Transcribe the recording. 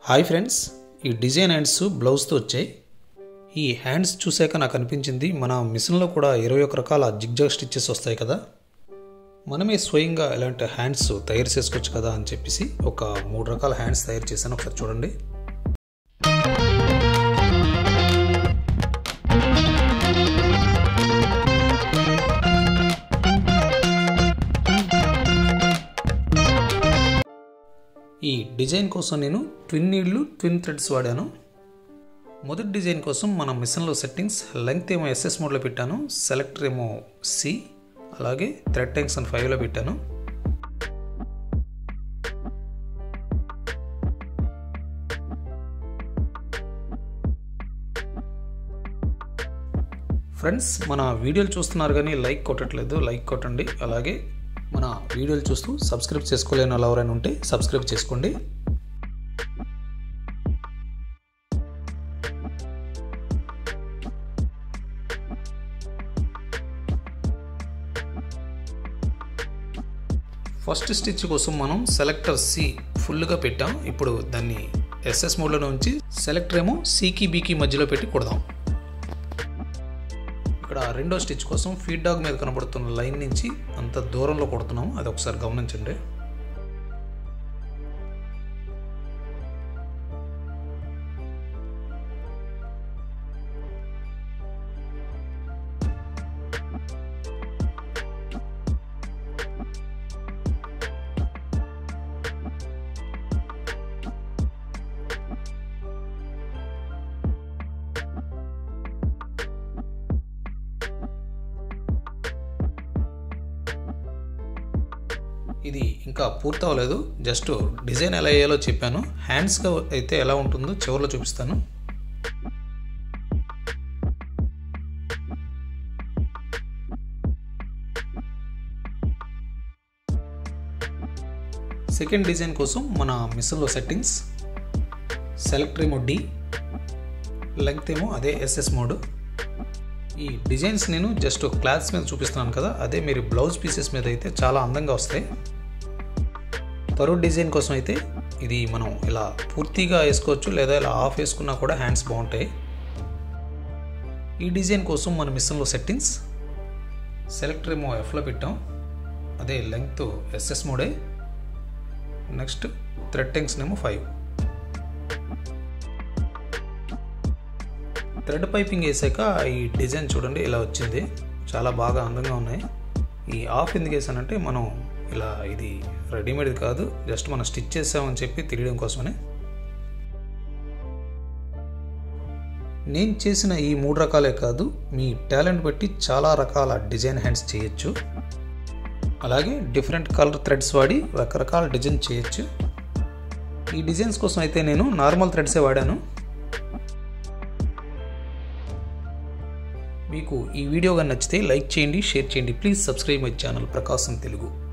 hi friends ఈ design hands బ్లౌజ్తో వచ్చాయి ఈ హ్యాండ్స్ చూశాక నాకు అనిపించింది మన మిషన్లో కూడా ఇరవై ఒక రకాల జిగ్జాగ్ స్టిచ్చెస్ వస్తాయి కదా మనమే స్వయంగా ఇలాంటి హ్యాండ్స్ తయారు చేసుకోవచ్చు కదా అని చెప్పేసి ఒక మూడు రకాల హ్యాండ్స్ తయారు చేశాను ఒకసారి చూడండి ఈ డిజైన్ కోసం నేను ట్విన్ నీడ్లు ట్విన్ థ్రెడ్స్ వాడాను మొదటి డిజైన్ కోసం మన మిషన్లో సెట్టింగ్స్ లెంగ్త్ ఏమో ఎస్ఎస్ మోడ్లో పెట్టాను సెలెక్టర్ ఏమో సి అలాగే థ్రెడ్ టెన్షన్ ఫైవ్లో పెట్టాను ఫ్రెండ్స్ మన వీడియోలు చూస్తున్నారు కానీ లైక్ కొట్టట్లేదు లైక్ కొట్టండి అలాగే మన వీడియోలు చూస్తూ సబ్స్క్రైబ్ చేసుకోలేని వాళ్ళు ఎవరైనా ఉంటే సబ్స్క్రైబ్ చేసుకోండి ఫస్ట్ స్టిచ్ కోసం మనం సెలెక్టర్ సి ఫుల్గా పెట్టాం ఇప్పుడు దాన్ని ఎస్ఎస్ మోడ్లో ఉంచి సెలెక్టర్ ఏమో సికి బీకి మధ్యలో పెట్టి కొడదాం ఇక్కడ రెండో స్టిచ్ కోసం ఫీడ్ డాగ్ మీద కనబడుతున్న లైన్ నుంచి అంత దూరంలో కొడుతున్నాం అది ఒకసారి గమనించండి ఇది ఇంకా పూర్తి అవ్వలేదు జస్ట్ డిజైన్ ఎలా వేయాలో చెప్పాను హ్యాండ్స్గా అయితే ఎలా ఉంటుందో చివరిలో చూపిస్తాను సెకండ్ డిజైన్ కోసం మన మిషన్లో సెట్టింగ్స్ సెలెక్టర్ ఏమో డి లెంగ్త్ ఏమో అదే ఎస్ఎస్ మోడ్ ఈ డిజైన్స్ నేను జస్ట్ క్లాత్స్ మీద చూపిస్తున్నాను కదా అదే మీరు బ్లౌజ్ పీసెస్ మీద అయితే చాలా అందంగా వస్తాయి పరో డిజైన్ కోసం అయితే ఇది మనం ఇలా పూర్తిగా వేసుకోవచ్చు లేదా ఇలా ఆఫ్ వేసుకున్నా కూడా హ్యాండ్స్ బాగుంటాయి ఈ డిజైన్ కోసం మన మిషన్లో సెట్టింగ్స్ సెలెక్టర్ ఏమో ఎఫ్లో పెట్టాం అదే లెంగ్త్ ఎస్ఎస్ మోడే నెక్స్ట్ థ్రెడ్ టెంగ్స్ ఏమో ఫైవ్ థ్రెడ్ పైపింగ్ వేసాక ఈ డిజైన్ చూడండి ఇలా వచ్చింది చాలా బాగా అందంగా ఉన్నాయి ఈ ఆఫ్ ఎందుకు వేసానంటే మనం ఇలా ఇది రెడీమేడ్ కాదు జస్ట్ మనం స్టిచ్ చేసామని చెప్పి తెలియడం కోసమనే నేను చేసిన ఈ మూడు రకాలే కాదు మీ టాలెంట్ బట్టి చాలా రకాల డిజైన్ హ్యాండ్స్ చేయొచ్చు అలాగే డిఫరెంట్ కలర్ థ్రెడ్స్ వాడి రకరకాల డిజైన్ చేయొచ్చు ఈ డిజైన్స్ కోసం అయితే నేను నార్మల్ థ్రెడ్సే వాడాను మీకు ఈ వీడియో కానీ నచ్చితే లైక్ చేయండి షేర్ చేయండి please subscribe my channel Prakasam Telugu